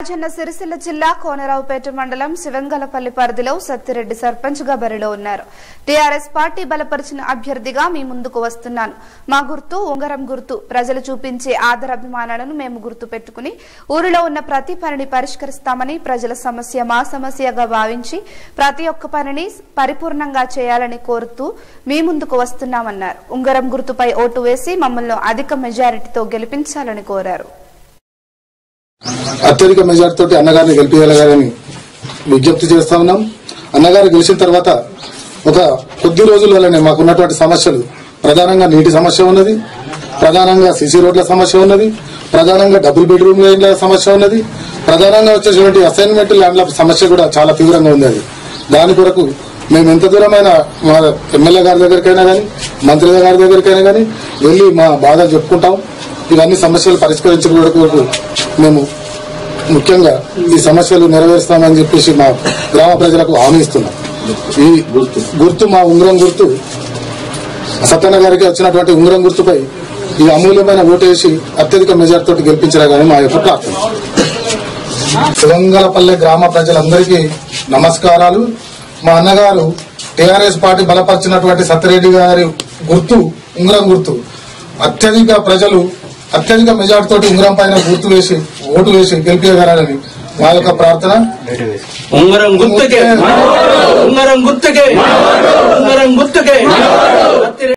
రాజన్న సిరిసిల్ల జిల్లా కోనరావుపేట మండలం శివంగలపల్లి పరిధిలో సత్తిరెడ్డి సర్పంచ్ గా బరిలో ఉన్నారు టీఆర్ఎస్ పార్టీ బలపరిచిన అభ్యర్థిగా మీ ముందుకు వస్తున్నాను మా గుర్తు ఉంగరం గుర్తు ప్రజలు చూపించే ఆదరాభిమానాలను మేము గుర్తు పెట్టుకుని ఊరిలో ఉన్న ప్రతి పనిని పరిష్కరిస్తామని ప్రజల సమస్య మా సమస్యగా భావించి ప్రతి ఒక్క పనిని పరిపూర్ణంగా చేయాలని కోరుతూ మీ ముందుకు వస్తున్నామన్నారు ఉంగరం గుర్తుపై ఓటు వేసి మమ్మల్ని అధిక మెజారిటీతో గెలిపించాలని కోరారు అత్యధిక మెజార్టీ తోటి అన్నగారిని గెలిపించగలగాలని విజ్ఞప్తి చేస్తా ఉన్నాం అన్నగారు గెలిచిన తర్వాత ఒక కొద్ది రోజుల్లోనే మాకున్నటువంటి సమస్యలు ప్రధానంగా నీటి సమస్య ఉన్నది ప్రధానంగా సిసి రోడ్ల సమస్య ఉన్నది ప్రధానంగా డబుల్ బెడ్రూమ్ ల్యాండ్ల సమస్య ఉన్నది ప్రధానంగా వచ్చేటువంటి అసైన్మెంట్ ల్యాండ్ల సమస్య కూడా చాలా తీవ్రంగా ఉంది అది దాని కొరకు మేము ఎంత దూరమైన మా ఎమ్మెల్యే గారి దగ్గరికైనా కానీ మంత్రి గారి దగ్గరికైనా కానీ వెళ్ళి మా బాధలు చెప్పుకుంటాం ఇవన్నీ సమస్యలు పరిష్కరించడం కొరకు మేము ముఖ్యంగా ఈ సమస్యలు నెరవేరుస్తామని చెప్పేసి మా గ్రామ ప్రజలకు హామీ ఇస్తున్నాం ఈ గుర్తు మా ఉంగరం గుర్తు సత్యన్న గారికి వచ్చినటువంటి ఉంగరం గుర్తుపై ఈ అమూల్యమైన ఓటు వేసి అత్యధిక మెజార్టీ తోటి గెలిపించరా కానీ మా యొక్క ప్రార్థన శివంగలపల్లె గ్రామ ప్రజలందరికీ నమస్కారాలు మా అన్నగారు టీఆర్ఎస్ పార్టీ బలపరిచినటువంటి సత్యరెడ్డి గారి గుర్తు ఉంగరం గుర్తు అత్యధిక ప్రజలు అత్యధిక మెజార్టీ తోటి ఉంగరం పైన గుర్తు వేసి ఓటు వేసి గెలిపించగలరని మా యొక్క ప్రార్థన ఉంగరం గుర్తుకే ఉంగరం గుర్తుకే ఉంగరం గుర్తుకే